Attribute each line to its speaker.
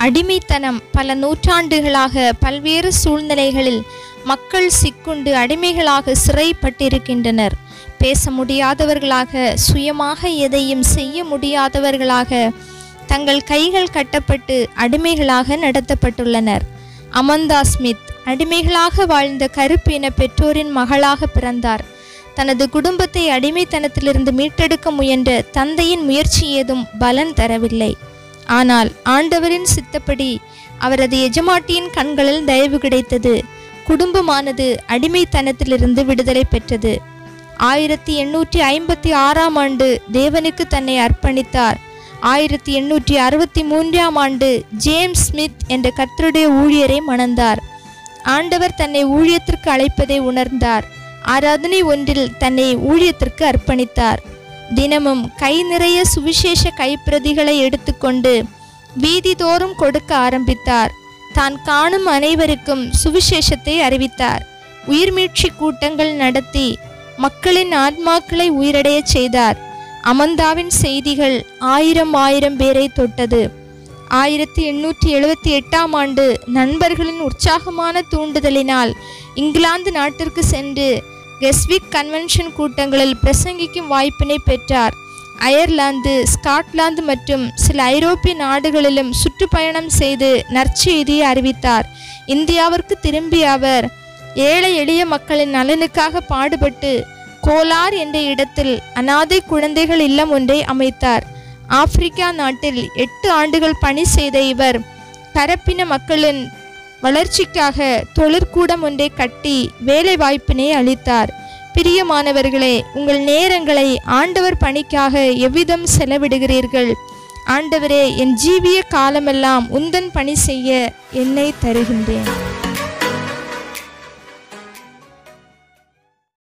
Speaker 1: அடிமைத்தனம் பல நூற்றாண்டுகளாக பல்வேறு சூழ்நிலைகளில் மக்கள் சிக்குண்டு அடிமைகளாக சிறைப்பட்டிருக்கின்றனர் பேச முடியாதவர்களாக சுயமாக எதையும் செய்ய முடியாதவர்களாக தங்கள் கைகள் கட்டப்பட்டு அடிமைகளாக நடத்தப்பட்டுள்ளனர் அமந்தா ஸ்மித் அடிமைகளாக வாழ்ந்த கருப்பு இன பெற்றோரின் மகளாக பிறந்தார் தனது குடும்பத்தை அடிமைத்தனத்திலிருந்து மீட்டெடுக்க முயன்ற தந்தையின் முயற்சி ஏதும் பலன் தரவில்லை ஆனால் ஆண்டவரின் சித்தப்படி அவரது எஜமாட்டியின் கண்களில் தயவு கிடைத்தது குடும்பமானது அடிமைத்தனத்திலிருந்து விடுதலை பெற்றது ஆயிரத்தி எண்ணூற்றி ஐம்பத்தி ஆறாம் ஆண்டு தேவனுக்கு தன்னை அர்ப்பணித்தார் ஆயிரத்தி எண்ணூற்றி அறுபத்தி மூன்றாம் ஆண்டு ஜேம்ஸ் ஸ்மித் என்ற கர்த்தருடைய ஊழியரை மணந்தார் ஆண்டவர் தன்னை ஊழியத்திற்கு அழைப்பதை உணர்ந்தார் ஆராதனை ஒன்றில் தன்னை ஊழியத்திற்கு அர்ப்பணித்தார் தினமும் கை நிறைய சுவிசேஷ கைப்பிரதிகளை எடுத்துக்கொண்டு வீதிதோறும் கொடுக்க ஆரம்பித்தார் தான் காணும் அனைவருக்கும் சுவிசேஷத்தை அறிவித்தார் உயிர்மீட்சி கூட்டங்கள் நடத்தி மக்களின் ஆத்மாக்களை உயிரடையச் செய்தார் அமந்தாவின் செய்திகள் ஆயிரம் ஆயிரம் பேரை தொட்டது ஆயிரத்தி எண்ணூற்றி எழுபத்தி எட்டாம் ஆண்டு நண்பர்களின் உற்சாகமான தூண்டுதலினால் இங்கிலாந்து நாட்டிற்கு சென்று கெஸ்விக் கன்வென்ஷன் கூட்டங்களில் பிரசங்கிக்கும் வாய்ப்பினை பெற்றார் அயர்லாந்து ஸ்காட்லாந்து மற்றும் சில ஐரோப்பிய நாடுகளிலும் சுற்றுப்பயணம் செய்து நற்செய்தியை அறிவித்தார் இந்தியாவிற்கு திரும்பிய அவர் ஏழை எளிய மக்களின் நலனுக்காக பாடுபட்டு கோலார் என்ற இடத்தில் அனாதை குழந்தைகள் இல்லம் ஒன்றை அமைத்தார் ஆப்பிரிக்கா நாட்டில் எட்டு ஆண்டுகள் பணி செய்த இவர் பரப்பின மக்களின் வளர்ச்சிக்காக தொழிற்கூடம் ஒன்றை கட்டி வேலை வாய்ப்பினை அளித்தார் பிரியமானவர்களே உங்கள் நேரங்களை ஆண்டவர் பணிக்காக எவ்விதம் செலவிடுகிறீர்கள் ஆண்டவரே என் ஜீவிய காலமெல்லாம் உந்தன் பணி செய்ய என்னை தருகின்றேன்